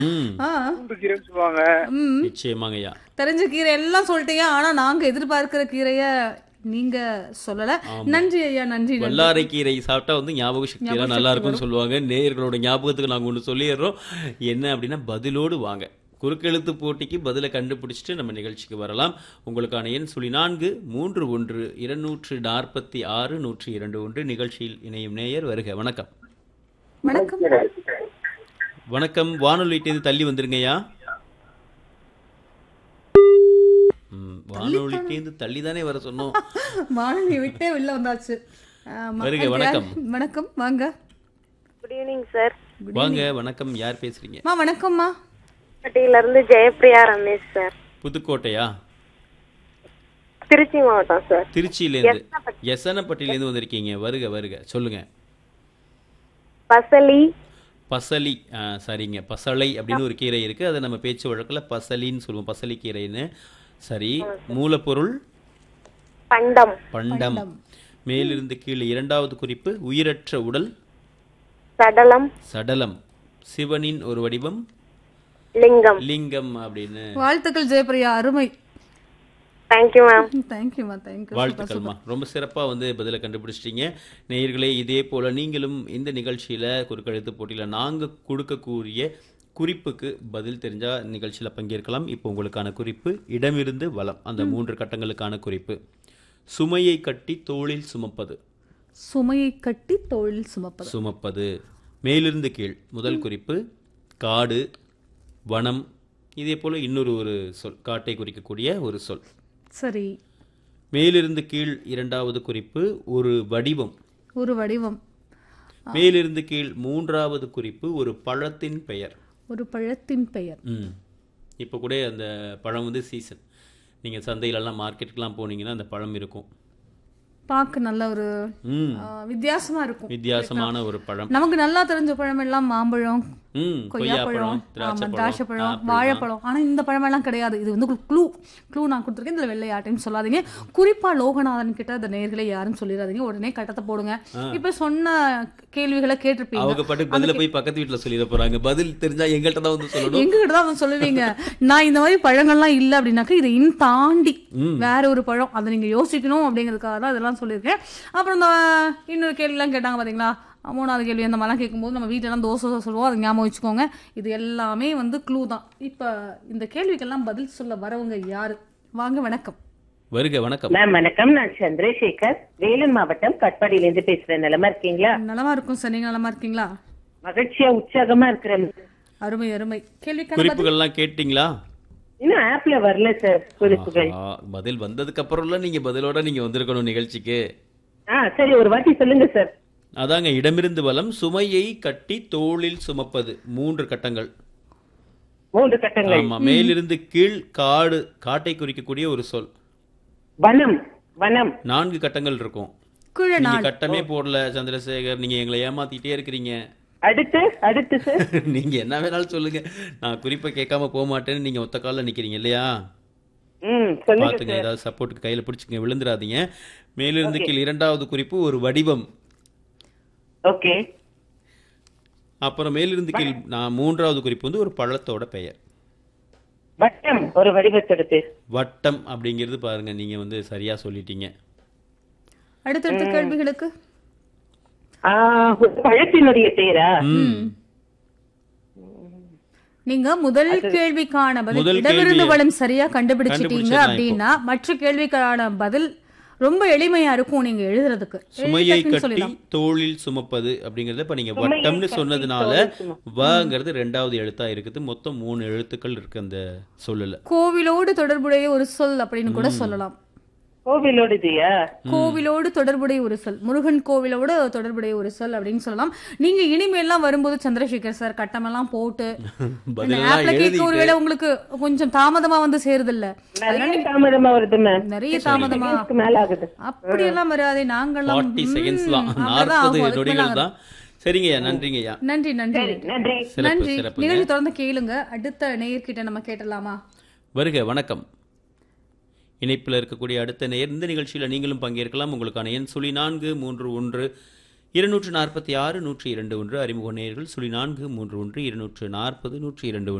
ம் ஆ பூண்டு கீரைன்னு சொல்லுவாங்க ம் நிச்சயமாங்க ஐயா தெரிஞ்ச கீரை எல்லாம் சொல்லிட்டீங்க ஆனா நாங்க எதிர்பார்க்கிற கீரைய நீங்க சொல்லல நன்றி ஐயா நன்றி நன்றி. வல்லாரை கீரை சாப்பிட்டா வந்து ஞாபக சக்தி எல்லாம் நல்லா இருக்கும்னு சொல்லுவாங்க நேயர்களோட ஞாபகத்துக்கு நாங்க ஒன்று சொல்லிடுறோம் என்ன அப்படின்னா பதிலோடு வாங்க குறுக்கெழுத்து போட்டிக்கு பதிலை கண்டுபிடிச்சிட்டு நம்ம நிகழ்ச்சிக்கு வரலாம் உங்களுக்கான எண் சுழி நான்கு மூன்று ஒன்று இருநூற்று நாற்பத்தி ஆறு நூற்றி இரண்டு ஒன்று நிகழ்ச்சியில் இணையும் நேயர் வருக வணக்கம் வணக்கம் வணக்கம் வானொலிட்டேந்து தள்ளி வந்துருங்கய்யா ம், வானொலிட்டேந்து தள்ளி தானே வர சொன்னோம் வானொலி விட்டே வெளில வந்தாச்சு ஆ, மக்கள் வருக, யார்? வணக்கம். வணக்கம் வாங்க குட் ஈவினிங் சார் வாங்க வணக்கம் யார் பேசுறீங்க மா வணக்கம்மா பட்டியில இருந்து ஜெயப்பிரியா ரமேஷ் சார் புதுக்கோட்டையா திருச்சி மாவட்டம் சார் திருச்சியிலேருந்து எசனப்பட்டியிலேருந்து வந்திருக்கீங்க வருக வருக சொல்லுங்க பசலி பசலி ஆ, சரிங்க பசலை அப்படின்னு ஒரு கீரை இருக்கு அதை நம்ம பேச்சு வழக்கில் பசலின்னு சொல்லுவோம் பசலி கீரைன்னு சரி மூலப்பொருள் பண்டம் பண்டம் மேலிருந்து கீழே இரண்டாவது குறிப்பு உயிரற்ற உடல் சடலம் சடலம் சிவனின் ஒரு வடிவம் லிங்கம் லிங்கம் அப்படின்னு வாழ்த்துக்கள் ஜெயபிரியா அருமை தேங்க்யூ மேம் தேங்க்யூமா தேங்க்யூ வாழ்த்துக்கள்மா ரொம்ப சிறப்பாக வந்து பதிலை கண்டுபிடிச்சிட்டீங்க நேயர்களே இதே போல் நீங்களும் இந்த நிகழ்ச்சியில் குறுக்கெழுத்து போட்டியில் நாங்கள் கொடுக்கக்கூடிய குறிப்புக்கு பதில் தெரிஞ்சால் நிகழ்ச்சியில் பங்கேற்கலாம் இப்போ உங்களுக்கான குறிப்பு இடமிருந்து வலம் அந்த மூன்று கட்டங்களுக்கான குறிப்பு சுமையை கட்டி தோளில் சுமப்பது சுமையை கட்டி தொழில் சுமப்பது சுமப்பது மேலிருந்து கீழ் முதல் குறிப்பு காடு வனம் இதே போல் இன்னொரு ஒரு சொல் காட்டை குறிக்கக்கூடிய ஒரு சொல் சரி மேலிருந்து கீழ் இரண்டாவது குறிப்பு ஒரு வடிவம் ஒரு வடிவம் மேலிருந்து கீழ் மூன்றாவது குறிப்பு ஒரு பழத்தின் பெயர் ஒரு பழத்தின் பெயர் ம் இப்போ கூட அந்த பழம் வந்து சீசன் நீங்கள் சந்தையிலலாம் மார்க்கெட்டுக்கெலாம் போனீங்கன்னா அந்த பழம் இருக்கும் பார்க்க நல்ல ஒரு ம் ஆ, வித்தியாசமா இருக்கும் வித்தியாசமான ஒரு பழம் நமக்கு நல்லா தெரிஞ்ச பழம் எல்லாம் மாம்பழம் ம் கொய்யாப்பழம் கொய்யாப்பழம் ஆமா, திராட்சை திராட்சை பழம் பழம் வாழைப்பழம் ஆனா இந்த பழமெல்லாம் கிடையாது இது வந்து க்ளூ க்ளூ நான் கொடுத்துருக்கேன் இதுல வெள்ளையாட்டையும் சொல்லாதீங்க குறிப்பா லோகநாதன் கிட்ட இந்த நேர்களை யாரும் சொல்லிடாதீங்க உடனே கட்டத்தை போடுங்க இப்ப சொன்ன கேள்விகளை கேட்டிருப்பீங்க அவங்க பாட்டுக்கு பதில போய் பக்கத்து வீட்டில் சொல்லிட போறாங்க பதில் தெரிஞ்சா எங்கள்கிட்ட தான் வந்து சொல்லணும் எங்ககிட்ட தான் வந்து சொல்லுவீங்க நான் இந்த மாதிரி பழங்கள்லாம் இல்ல அப்படின்னாக்கா இதை இன் தாண்டி வேற ஒரு பழம் அதை நீங்க யோசிக்கணும் அப்படிங்கிறதுக்காக தான் இதெல்லாம் சொல்லியிருக்கேன் அப்புறம் இந்த இன்னொரு கேள்விலாம் கேட்டாங்க பாத்தீங்களா மூணாவது கேள்வி அந்த மாதிரிலாம் கேட்கும்போது நம்ம வீட்டிலலாம் தோசை தோசை சொல்லுவோம் அதை ஞாபகம் வச்சுக்கோங்க இது எல்லாமே வந்து க்ளூ தான் இப்போ இந்த கேள்விக்கெல்லாம் பதில் சொல்ல வரவங்க யாரு வாங்க வணக்கம் வருக வணக்கம் மேம் வணக்கம் நான் சந்திரசேகர் வேலூர் மாவட்டம் கட்பாடியில இருந்து பேசுறேன் நலமா இருக்கீங்களா நலமா இருக்கும் சார் நீங்க நலமா இருக்கீங்களா மகிழ்ச்சியா உற்சாகமா இருக்கிறேன் அருமை அருமை கேள்விக்கான பதில் குறிப்புகள்லாம் கேட்டிங்களா இன்னும் ஆப்ல வரல சார் குறிப்புகள் ஆ, பதில் வந்ததுக்கு அப்புறம்ல நீங்க பதிலோட நீங்க வந்திருக்கணும் நிகழ்ச்சிக்கு ஆ சரி ஒரு வாட்டி சொல்லுங்க சார் அதாங்க இடமிருந்து வலம் சுமையை கட்டி தோளில் சுமப்பது மூன்று கட்டங்கள் மூன்று கட்டங்கள் ஆமா மேலிருந்து கீழ் காடு காட்டை குறிக்கக்கூடிய ஒரு சொல் வனம் வனம் நான்கு கட்டங்கள் இருக்கும் கீழே நீங்க நாள் கட்டமே போடல சந்திரசேகர் நீங்க எங்களை ஏமாத்திட்டே இருக்கிறீங்க அடுத்து அடுத்து சார் நீங்க என்ன வேணாலும் சொல்லுங்க நான் குறிப்பை கேட்காம போக மாட்டேன்னு நீங்க ஒத்த கால்ல நிக்கிறீங்க இல்லையா ம் சொல்லுங்க பாத்துங்க ஏதாவது சப்போர்ட்டுக்கு கையில பிடிச்சுங்க விழுந்துடாதீங்க மேலிருந்து கீழ் இரண்டாவது குறிப்பு ஒரு வடிவம் ஓகே அப்புறம் மேலிருந்து கீழ் நான் மூன்றாவது குறிப்பு வந்து ஒரு பழத்தோட பெயர் வட்டம் ஒரு வடிவத்தோட பேர் வட்டம் அப்படிங்கிறது பாருங்க நீங்க வந்து சரியா சொல்லிட்டீங்க அடுத்தடுத்த கேள்விகளுக்கு ஆ, ஒரு பழத்தினுடைய பேரா ம். நீங்க முதல் கேள்விக்கான பதில் முதல் இடமிருந்து கேள்வியை வளம் சரியா கண்டுபிடிச்சிட்டீங்க கண்டுபிடிச்சிடலாம் அப்படின்னா மற்ற கேள்விக்கான பதில் ரொம்ப எளிமையா இருக்கும் நீங்க எழுதுறதுக்கு சுமையை டக்குன்னு கட்டி சொல்லிடலாம். தோளில் சுமப்பது அப்படிங்கறத இப்ப நீங்க சுமையை வட்டம்னு கட்டி சொன்னதுனால தோளில் சுமப்பது. வங்கிறது ரெண்டாவது எழுத்தா இருக்குது மொத்தம் மூணு எழுத்துக்கள் இருக்கு அந்த சொல்லல கோவிலோடு தொடர்புடைய ஒரு சொல் அப்படின்னு கூட சொல்லலாம் கோவிலோடுதியா கோவிலோடு தொடர்புடைய ஒரு சொல் முருகன் கோவிலோடு தொடர்புடைய ஒரு சொல் அப்படின்னு சொல்லலாம் நீங்க இனிமேல்லாம் வரும்போது சந்திரசேகர் சார் கட்டமெல்லாம் போட்டு இந்த பதிலெல்லாம் ஆப்ல கேட்க எழுதிட்டு ஒருவேளை உங்களுக்கு கொஞ்சம் தாமதமா வந்து சேருது இல்ல நிறைய தாமதமா வருது மேம் நிறைய தாமதமா செகண்ட்ஸ்க்கு மேல ஆகுது அப்படியெல்லாம் வராதே நாங்கெல்லாம் ஃபார்ட்டி செகண்ட்ஸ் ம், தான் அவ்வளவுதான் நாற்பது ஆகும். அதுக்கு மேல நொடிகள் தான் சரிங்கய்யா நன்றிங்கய்யா நன்றி நன்றி நன்றி சிறப்பு நன்றி சிறப்புங்க நிகழ்ச்சி தொடர்ந்து கேளுங்க அடுத்த நேயர்கிட்ட நம்ம கேட்டலாமா வருக வணக்கம் இணைப்பில் இருக்கக்கூடிய அடுத்த நேயர் இந்த நிகழ்ச்சியில் நீங்களும் பங்கேற்கலாம் உங்களுக்கான எண் சுழி நான்கு மூன்று ஒன்று இருநூற்று நாற்பத்தி ஆறு நூற்றி இரண்டு ஒன்று அறிமுக நேயர்கள் சுழி நான்கு மூன்று ஒன்று இருநூற்று நாற்பது நூற்றி இரண்டு ஒன்று